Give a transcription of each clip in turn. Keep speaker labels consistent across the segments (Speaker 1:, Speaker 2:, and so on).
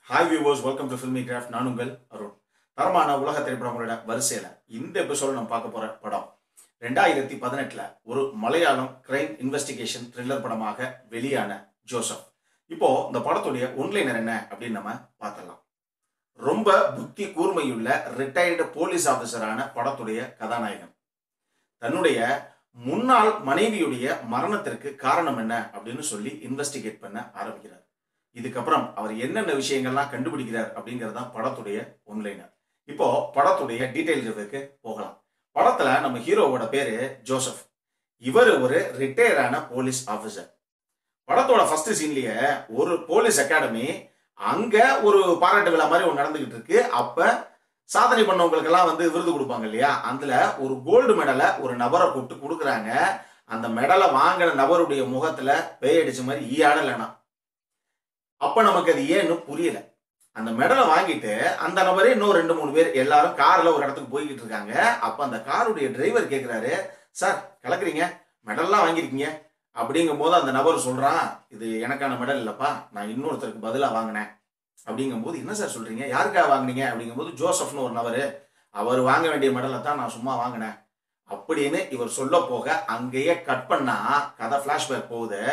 Speaker 1: hi viewers welcome to filmy craft நான் உங்கள் அருண் தரமான உலக திரைப்படங்களோட வரிசையில் இந்த எபிசோட நம்ம பார்க்க போற படம் ரெண்டாயிரத்தி பதினெட்டுல ஒரு மலையாளம் கிரைம் இன்வெஸ்டிகேஷன் த்ரில்லர் படமாக வெளியான ஜோசப் இப்போ இந்த படத்துடைய ஒன்லைனர் என்ன அப்படின்னு நம்ம பார்த்தலாம் ரொம்ப புத்தி கூர்மையுள்ள ரிட்டையர்டு போலீஸ் ஆஃபீஸரான படத்துடைய கதாநாயகன் தன்னுடைய முன்னாள் மனைவியுடைய மரணத்திற்கு காரணம் என்ன அப்படின்னு சொல்லி இன்வெஸ்டிகேட் பண்ண ஆரம்பிக்கிறார் இதுக்கப்புறம் அவர் என்னென்ன விஷயங்கள்லாம் கண்டுபிடிக்கிறார் அப்படிங்கிறது தான் படத்துடைய ஒன்லைனர் இப்போ படத்துடைய டீடைல் ரிவ்யூக்கு போகலாம் படத்துல நம்ம ஹீரோவோட பேரு ஜோசப் இவர் ஒரு ரிட்டையரான போலீஸ் ஆஃபீஸர் படத்தோட ஃபர்ஸ்ட் சீன்லயே ஒரு போலீஸ் அகாடமி அங்க ஒரு பாராட்டு விழா மாதிரி ஒன்று நடந்துகிட்டு இருக்கு அப்ப சாதனை பண்ணவங்களுக்கெல்லாம் வந்து விருது கொடுப்பாங்க இல்லையா அதுல ஒரு கோல்டு மெடலை ஒரு நபரை கூப்பிட்டு கொடுக்குறாங்க அந்த மெடலை வாங்கின நபருடைய முகத்துல பேய் அடிச்ச மாதிரி ஈயாடலைனா அப்ப நமக்கு அது ஏன்னு புரியல அந்த மெடலை வாங்கிட்டு அந்த நபரே இன்னும் ரெண்டு மூணு பேர் எல்லாரும் கார்ல ஒரு இடத்துக்கு போய்கிட்டு இருக்காங்க அப்ப அந்த காருடைய டிரைவர் கேக்குறாரு சார் கலக்குறீங்க மெடல்லாம் வாங்கியிருக்கீங்க அப்படிங்கும் போது அந்த நபர் சொல்றான் இது எனக்கான மெடல் இல்லப்பா நான் இன்னொருத்தருக்கு பதிலா வாங்கினேன் அப்படிங்கும்போது என்ன சார் சொல்றீங்க யாருக்காக வாங்குனீங்க அப்படிங்கும்போது ஜோசப்னு ஒரு நபர் அவர் வாங்க வேண்டிய மெடலை தான் நான் சும்மா வாங்கினேன் அப்படின்னு இவர் சொல்ல போக அங்கேயே கட் பண்ணா கதை பிளாஷ்பேக் போகுது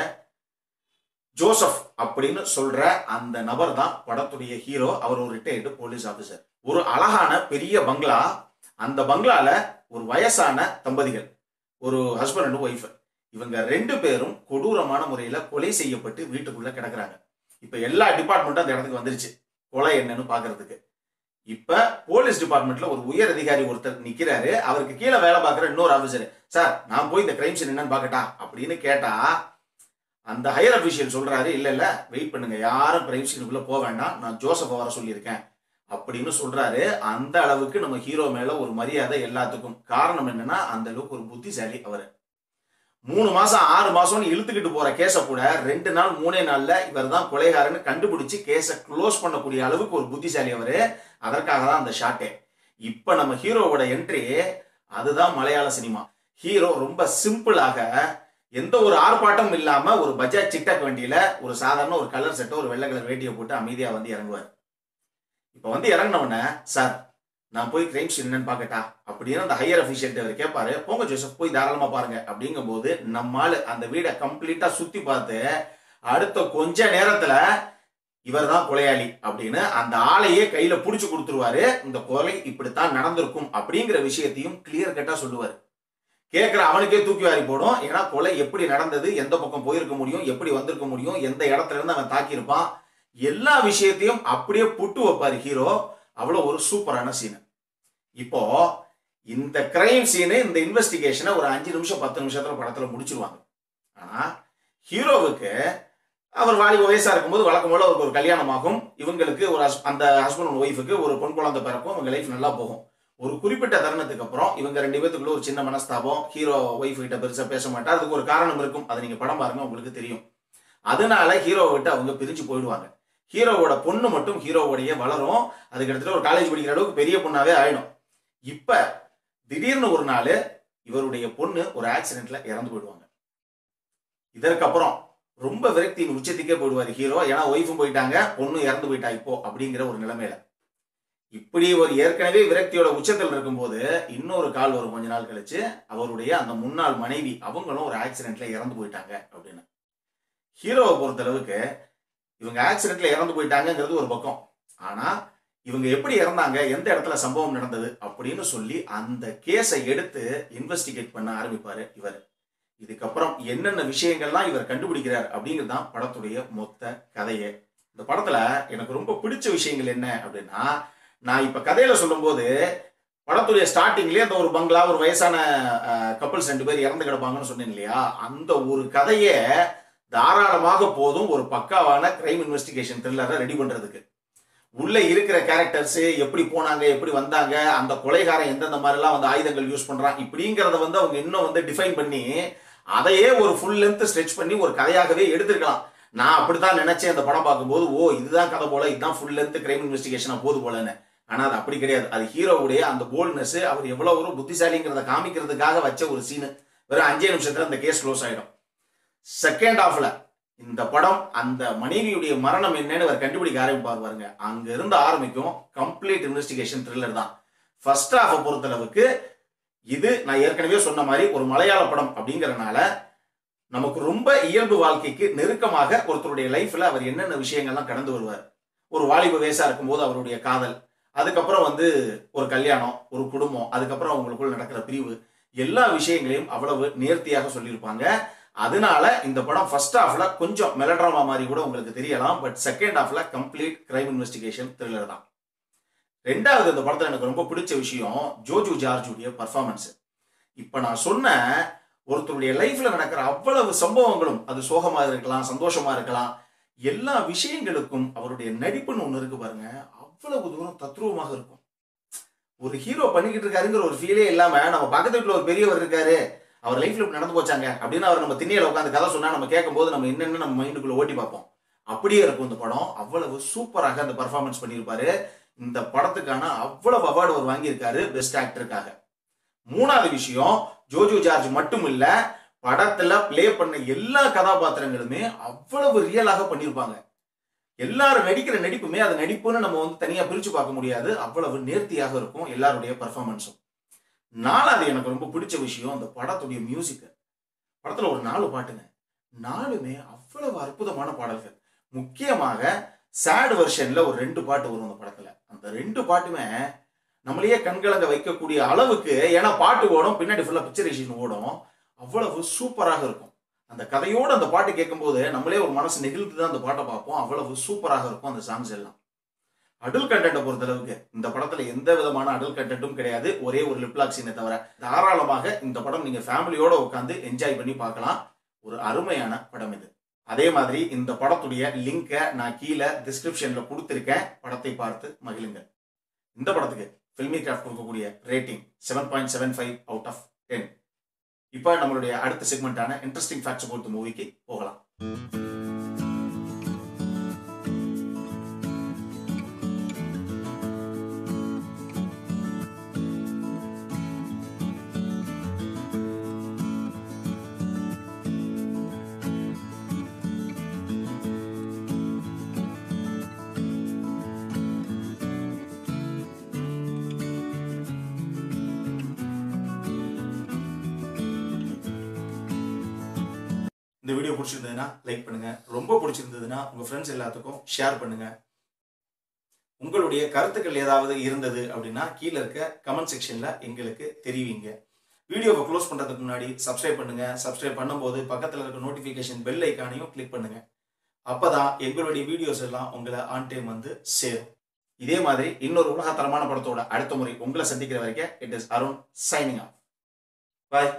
Speaker 1: ஜோசப் அப்படின்னு சொல்ற அந்த நபர் தான் படத்துடைய ஹீரோ அவர் ஒரு ரிட்டையர்டு போலீஸ் ஆபீசர் ஒரு அழகான பெரிய பங்களா அந்த பங்களால ஒரு வயசான தம்பதிகள் ஒரு ஹஸ்பண்ட் அண்ட் ஒய்ஃப் இவங்க ரெண்டு பேரும் கொடூரமான முறையில கொலை செய்யப்பட்டு வீட்டுக்குள்ள கிடக்குறாங்க இப்ப எல்லா டிபார்ட்மெண்ட்டும் அந்த இடத்துக்கு வந்துருச்சு கொலை என்னன்னு பாக்குறதுக்கு இப்ப போலீஸ் டிபார்ட்மெண்ட்ல ஒரு உயர் அதிகாரி ஒருத்தர் நிக்கிறாரு அவருக்கு கீழே வேலை பார்க்குற இன்னொரு ஆபீசர் சார் நான் போய் இந்த கிரைம் சீன் என்னன்னு பாக்கட்டா அப்படின்னு கேட்டா அந்த ஹையர் அபிஷியல் சொல்றாரு இல்ல இல்ல வெயிட் பண்ணுங்க யாரும் கிரைம் சீனுக்குள்ள போக வேண்டாம் நான் ஜோசப் வர சொல்லியிருக்கேன் அப்படின்னு சொல்றாரு அந்த அளவுக்கு நம்ம ஹீரோ மேல ஒரு மரியாதை எல்லாத்துக்கும் காரணம் என்னன்னா அந்த அளவுக்கு ஒரு புத்திசாலி அவர் மூணு மாசம் ஆறு மாசம்னு இழுத்துக்கிட்டு போற கேஸை கூட ரெண்டு நாள் மூணே நாள்ல இவர் தான் கொலைகாரன்னு கண்டுபிடிச்சு கேஸை க்ளோஸ் பண்ணக்கூடிய அளவுக்கு ஒரு புத்திசாலி அவரு அதற்காக தான் அந்த ஷாட்டே இப்ப நம்ம ஹீரோவோட என்ட்ரி அதுதான் மலையாள சினிமா ஹீரோ ரொம்ப சிம்பிளாக எந்த ஒரு ஆர்ப்பாட்டமும் இல்லாம ஒரு பஜாஜ் சிக்டாக் வண்டியில ஒரு சாதாரண ஒரு கலர் செட்டோ ஒரு வெள்ளை கலர் வேட்டியை போட்டு அமைதியா வந்து இறங்குவார் இப்ப வந்து இறங்கினவன சார் நான் போய் கிரைம் சீன் என்னன்னு பாக்கட்டா அப்படின்னு அந்த ஹையர் அபிஷியல் அவர் கேட்பாரு போங்க ஜோசப் போய் தாராளமா பாருங்க அப்படிங்கும் போது நம்மால் அந்த வீடை கம்ப்ளீட்டா சுத்தி பார்த்து அடுத்த கொஞ்ச நேரத்துல இவர் தான் கொலையாளி அப்படின்னு அந்த ஆளையே கையில புடிச்சு கொடுத்துருவாரு இந்த கொலை இப்படித்தான் நடந்திருக்கும் அப்படிங்கிற விஷயத்தையும் கிளியர் கட்டா சொல்லுவாரு கேட்குற அவனுக்கே தூக்கி வாரி போடும் ஏன்னா கொலை எப்படி நடந்தது எந்த பக்கம் போயிருக்க முடியும் எப்படி வந்திருக்க முடியும் எந்த இடத்துல இருந்து அவன் தாக்கியிருப்பான் எல்லா விஷயத்தையும் அப்படியே புட்டு வைப்பாரு ஹீரோ அவ்வளோ ஒரு சூப்பரான சீனு இப்போ இந்த கிரைம் சீனு இந்த இன்வெஸ்டிகேஷனை ஒரு அஞ்சு நிமிஷம் பத்து நிமிஷத்துல படத்துல முடிச்சிருவாங்க ஆனா ஹீரோவுக்கு அவர் வாலிப வயசா இருக்கும்போது வழக்கம் போல அவருக்கு ஒரு கல்யாணம் ஆகும் இவங்களுக்கு ஒரு hus- அந்த ஹஸ்பண்ட் அண்ட் ஒய்ஃபுக்கு ஒரு பொன் குழந்தை பிறக்கும் இவங்க லைஃப் நல்லா போகும் ஒரு குறிப்பிட்ட தருணத்துக்கு அப்புறம் இவங்க ரெண்டு பேத்துக்குள்ள ஒரு சின்ன மனஸ்தாபம் ஹீரோ ஒய்ஃப் கிட்ட பெருசா பேச மாட்டா அதுக்கு ஒரு காரணம் இருக்கும் அதை நீங்க படம் பாருங்க உங்களுக்கு தெரியும் அதனால ஹீரோவை விட்டு அவங்க பிரிஞ்சு போயிடுவாங்க ஹீரோவோட பொண்ணு மட்டும் ஹீரோவோடைய வளரும் அது கிட்டத்தட்ட ஒரு காலேஜ் படிக்கிற அளவுக்கு பெரிய பொண்ணாவே ஆயிடும் இப்ப திடீர்னு ஒரு நாள் இவருடைய பொண்ணு ஒரு ஆக்சிடென்ட்ல இறந்து போயிடுவாங்க இதற்கப்புறம் ரொம்ப விரக்தியின் உச்சத்துக்கே போயிடுவார் ஹீரோ ஏன்னா ஒய்ஃபும் போயிட்டாங்க பொண்ணு இறந்து போயிட்டா இப்போ அப்படிங்கிற ஒரு நிலைமையில இப்படி ஒரு ஏற்கனவே விரக்தியோட உச்சத்தில் இருக்கும்போது இன்னொரு கால் வரும் கொஞ்ச நாள் கழிச்சு அவருடைய அந்த முன்னாள் மனைவி அவங்களும் ஒரு ஆக்சிடென்ட்ல இறந்து போயிட்டாங்க அப்படின்னு ஹீரோவை பொறுத்தளவுக்கு இவங்க ஆக்சிடென்ட்ல இறந்து போயிட்டாங்கங்கிறது ஒரு பக்கம் ஆனா இவங்க எப்படி இறந்தாங்க எந்த இடத்துல சம்பவம் நடந்தது அப்படின்னு சொல்லி அந்த கேஸை எடுத்து இன்வெஸ்டிகேட் பண்ண ஆரம்பிப்பாரு இவர் இதுக்கப்புறம் என்னென்ன விஷயங்கள்லாம் இவர் கண்டுபிடிக்கிறார் அப்படிங்கிறது தான் படத்துடைய மொத்த கதையே இந்த படத்துல எனக்கு ரொம்ப பிடிச்ச விஷயங்கள் என்ன அப்படின்னா நான் இப்ப கதையில சொல்லும்போது படத்துடைய ஸ்டார்டிங்லயே அந்த ஒரு பங்களா ஒரு வயசான கப்பல்ஸ் ரெண்டு பேர் இறந்து கிடப்பாங்கன்னு சொன்னேன் இல்லையா அந்த ஒரு கதையே தாராளமாக போதும் ஒரு பக்காவான கிரைம் இன்வெஸ்டிகேஷன் த்ரில்லரை ரெடி பண்றதுக்கு உள்ள இருக்கிற கேரக்டர்ஸ் எப்படி போனாங்க எப்படி வந்தாங்க அந்த கொலைகாரன் எந்தெந்த மாதிரிலாம் வந்து ஆயுதங்கள் யூஸ் பண்றான் இப்படிங்கிறத வந்து அவங்க இன்னும் வந்து டிஃபைன் பண்ணி அதையே ஒரு ஃபுல் லென்த் ஸ்ட்ரெச் பண்ணி ஒரு கதையாகவே எடுத்திருக்கலாம் நான் அப்படித்தான் நினைச்சேன் அந்த படம் பார்க்கும்போது ஓ இதுதான் கதை போல இதுதான் ஃபுல் லென்த் கிரைம் இன்வெஸ்டிகேஷனா போது போலன்னு ஆனா அது அப்படி கிடையாது அது ஹீரோவுடைய அந்த போல்ட்னஸ் அவர் எவ்வளவு ஒரு புத்திசாலிங்கிறத காமிக்கிறதுக்காக வச்ச ஒரு சீனு வெறும் அஞ்சே நிமிஷத்துல அந்த கேஸ் க்ளோஸ் ஆயிடும் செகண்ட் ஹாஃப்ல இந்த படம் அந்த மனைவியுடைய மரணம் என்னன்னு அவர் கண்டுபிடிக்க ஆரம்பிப்பார் பாருங்க அங்க இருந்து ஆரம்பிக்கும் கம்ப்ளீட் இன்வெஸ்டிகேஷன் த்ரில்லர் தான் ஃபர்ஸ்ட் ஹாஃபை பொறுத்தளவுக்கு இது நான் ஏற்கனவே சொன்ன மாதிரி ஒரு மலையாள படம் அப்படிங்கறனால நமக்கு ரொம்ப இயல்பு வாழ்க்கைக்கு நெருக்கமாக ஒருத்தருடைய லைஃப்ல அவர் என்னென்ன விஷயங்கள்லாம் கடந்து வருவார் ஒரு வாலிப வயசா இருக்கும்போது அவருடைய காதல் அதுக்கப்புறம் வந்து ஒரு கல்யாணம் ஒரு குடும்பம் அதுக்கப்புறம் அவங்களுக்குள்ள நடக்கிற பிரிவு எல்லா விஷயங்களையும் அவ்வளவு நேர்த்தியாக சொல்லியிருப்பாங்க அதனால இந்த படம் ஃபர்ஸ்ட் ஹாஃப்ல கொஞ்சம் மெலட்ராமா மாதிரி கூட உங்களுக்கு தெரியலாம் பட் செகண்ட் ஹாஃப்ல கம்ப்ளீட் கிரைம் இன்வெஸ்டிகேஷன் த்ரில்லர் தான் ரெண்டாவது இந்த படத்துல எனக்கு ரொம்ப பிடிச்ச விஷயம் ஜோஜு ஜார்ஜுடைய பர்ஃபார்மன்ஸ் இப்ப நான் சொன்ன ஒருத்தருடைய லைஃப்ல நடக்கிற அவ்வளவு சம்பவங்களும் அது சோகமா இருக்கலாம் சந்தோஷமா இருக்கலாம் எல்லா விஷயங்களுக்கும் அவருடைய நடிப்புன்னு ஒண்ணு இருக்கு பாருங்க அவ்வளவு தூரம் தத்ரூபமாக இருக்கும் ஒரு ஹீரோ பண்ணிக்கிட்டு இருக்காருங்கிற ஒரு ஃபீலே இல்லாம நம்ம பக்கத்து வீட்டுல ஒரு பெரியவர் இருக்காரு அவர் லைஃப்ல இப்படி நடந்து போச்சாங்க அப்படின்னு அவர் நம்ம திண்ணையில உட்காந்து கதை சொன்னா நம்ம கேட்கும்போது நம்ம என்னென்ன நம்ம மைண்டுக்குள்ள ஓட்டி பார்ப்போம் அப்படியே இருக்கும் இந்த படம் அவ்வளவு சூப்பராக அந்த பர்ஃபார்மன்ஸ் பண்ணியிருப்பாரு இந்த படத்துக்கான அவ்வளவு அவார்டு அவர் வாங்கியிருக்காரு பெஸ்ட் ஆக்டருக்காக மூணாவது விஷயம் ஜோஜோ ஜார்ஜ் மட்டும் இல்ல படத்துல ப்ளே பண்ண எல்லா கதாபாத்திரங்களுமே அவ்வளவு ரியலாக பண்ணியிருப்பாங்க எல்லாரும் நடிக்கிற நடிப்புமே அது நடிப்புன்னு நம்ம வந்து தனியா பிரிச்சு பார்க்க முடியாது அவ்வளவு நேர்த்தியாக இருக்கும் எல்லாருடைய பர்ஃபார்மன்ஸும் நாலாவது எனக்கு ரொம்ப பிடிச்ச விஷயம் அந்த படத்துடைய மியூசிக் படத்துல ஒரு நாலு பாட்டுங்க நாலுமே அவ்வளவு அற்புதமான பாடல்கள் முக்கியமாக சேட் வெர்ஷன்ல ஒரு ரெண்டு பாட்டு வரும் அந்த படத்துல அந்த ரெண்டு பாட்டுமே நம்மளையே கண்கலங்க வைக்கக்கூடிய அளவுக்கு ஏன்னா பாட்டு ஓடும் பின்னாடி ஃபுல்லா பிக்சரைசேஷன் ஓடும் அவ்வளவு சூப்பராக இருக்கும் அந்த கதையோட அந்த பாட்டு கேட்கும்போது நம்மளே ஒரு மனசு நெகிழ்ந்து தான் அந்த பாட்டை பார்ப்போம் அவ்வளவு சூப்பராக இருக்கும் அந்த சாங்ஸ் எல்லாம் அடல் கண்டென்ட்டை பொறுத்தளவுக்கு இந்த படத்துல எந்த விதமான அடல் கண்டென்ட்டும் கிடையாது ஒரே ஒரு லிப்லாக் சீனை தவிர தாராளமாக இந்த படம் நீங்க ஃபேமிலியோட உட்காந்து என்ஜாய் பண்ணி பார்க்கலாம் ஒரு அருமையான படம் இது அதே மாதிரி இந்த படத்துடைய லிங்கை நான் கீழே டிஸ்கிரிப்ஷன்ல கொடுத்துருக்கேன் படத்தை பார்த்து மகிழுங்க இந்த படத்துக்கு ஃபில்மி கிராஃப்ட் கொடுக்கக்கூடிய rating seven point seven five out of ten இப்போ நம்மளுடைய அடுத்த செக்மெண்ட்டான இன்ட்ரெஸ்டிங் ஃபேக்ட்ஸ் பொறுத்த மூவிக்கு போகலாம் இந்த வீடியோ பிடிச்சிருந்ததுன்னா லைக் பண்ணுங்க ரொம்ப பிடிச்சிருந்ததுன்னா உங்க ஃப்ரெண்ட்ஸ் எல்லாத்துக்கும் ஷேர் பண்ணுங்க உங்களுடைய கருத்துக்கள் ஏதாவது இருந்தது அப்படின்னா கீழே இருக்க கமெண்ட் செக்ஷன்ல எங்களுக்கு தெரிவிங்க வீடியோவை க்ளோஸ் பண்றதுக்கு முன்னாடி சப்ஸ்கிரைப் பண்ணுங்க சப்ஸ்கிரைப் பண்ணும்போது பக்கத்துல இருக்க நோட்டிபிகேஷன் பெல் ஐக்கானையும் கிளிக் பண்ணுங்க அப்பதான் எங்களுடைய வீடியோஸ் எல்லாம் உங்களை ஆன் டைம் வந்து சேரும் இதே மாதிரி இன்னொரு உலகத்தரமான படத்தோட அடுத்த முறை உங்களை சந்திக்கிற வரைக்கும் it is Arun signing off bye